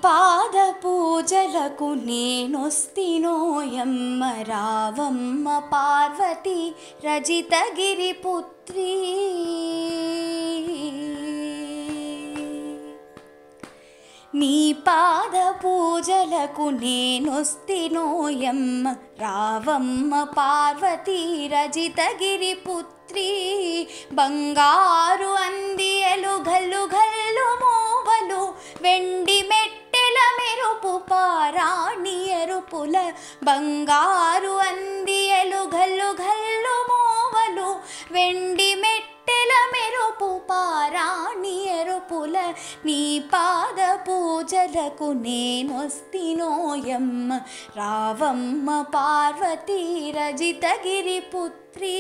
పాద పూజలకు నేనొస్తినోయమ్మ రావమ్మ పార్వతి రజితగిరి పుత్రి నీ పాద పూజలకు నేనొస్తినోయమ్మ రావమ్మ పార్వతి రజితగిరి పుత్రి బంగారు అందియలు గల్లు గల్లు మోవలు వెండి మెట్టెల మెరుపు పారాణి ఎరుపుల బంగారు అందియలు గల్లు గల్లు మోవలు వెండి మెట్టెల మెరుపు పారాణి ఎరుపుల నీ పాద పూజలకు నేనొస్తినోయమ్మ రావమ్మ పార్వతీ రజితగిరి పుత్రి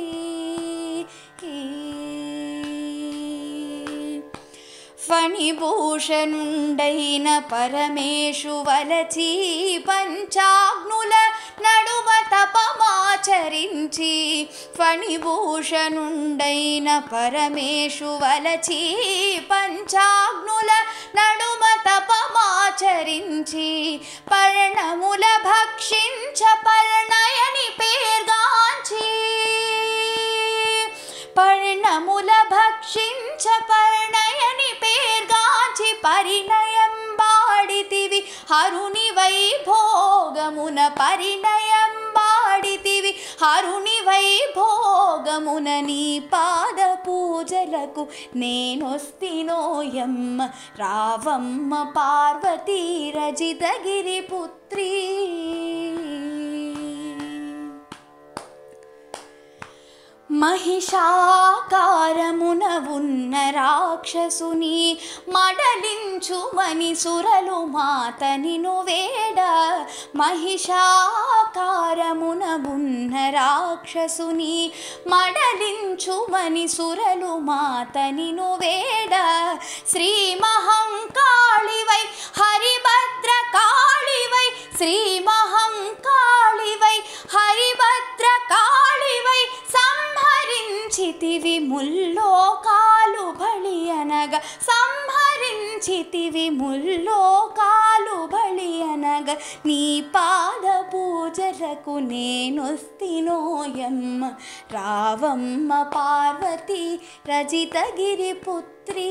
ఫణిభూషణుండైన పరమేశు వలచి పంచాగ్నుల నడుమ తపమాచరించి ఫణిభూషణుండైన పరమేశు వలచి పంచాగ్నుల నడుమ తపమాచరించి పర్ణముల భక్షించ పర్ణయని పేర్గాంచి పర్ణముల భక్షించ పర్ణయని పేర్గాంచి పరిణయం బాడితివి హరుని వైభోగమున పరిణయం బాడితివి హరుని వైభోగమున నీ పాద పూజలకు నేనొస్తినోయమ్మ రావమ్మ పార్వతీ రజితగిరి పుత్రి మహిషాకారమున ఉన్న రాక్షసుని మడలించుమని సురలు మాతనిను వేడ మహిషాకారమున ఉన్న రాక్షసుని మడలించుమని సురలు మాతనిను వేడ శ్రీ మహంకాళివై హరిభద్ర కాళివై శ్రీ మహంకాళివై హరిభద్ర కాళివై సంహరించితివి ముల్లోకాలు బలి అనగా సంహరించితివి ముల్లోకాలు బలి అనగా నీ పాద పూజలకు నేనొస్తినోయమ్మ రావమ్మ పార్వతి రజితగిరి పుత్రి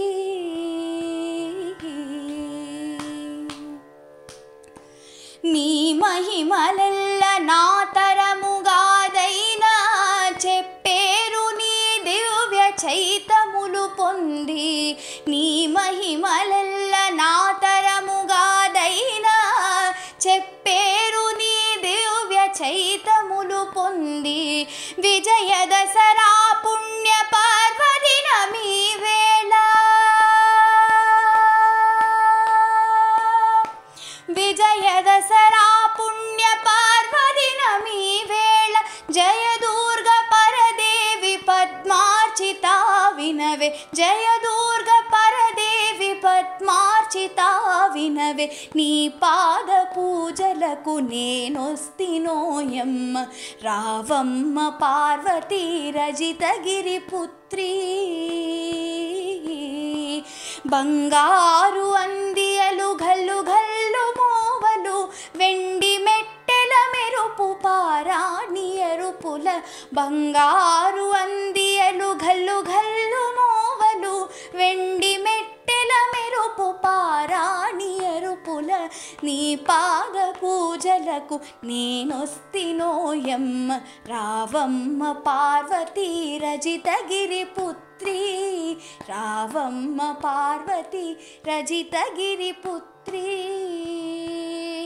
నీ మహిమలెల్ల నా తరముగాదైనా చెప్పేరు నీ దివ్య చైతములు పొంది నీ మహిమలెల్ల నా తరముగాదైనా చెప్పేరు నీ దివ్య చైతములు పొంది విజయ దసరా పుణ్య పార్వదిన మీ వేళ విజయ దసరా పుణ్య పార్వదిన మీ వేళ జయ దుర్గ పరదేవి పద్మార్చిత వినవే జయ దుర్గ పరదేవి పద్మార్చిత వినవే నీ పాద పూజలకు నేనొస్తినోయమ్మ రావమ్మ పార్వతీ రజితగిరి పుత్రి బంగారు అందియలు గల్లు గల్లు మోవలు వెండి మెట్టెల మెరుపు పారాణి ఎరుపుల బంగారు అందియలు గల్లు గల్లు మోవలు వెండి మెట్టెల మెరుపు పారాణి ఎరుపుల నీ పాద పూజలకు నేనొస్తినోయమ్మ రావమ్మ పార్వతీ రజితగిరి పుత్రి రావమ్మ పార్వతి రజితగిరి పుత్రి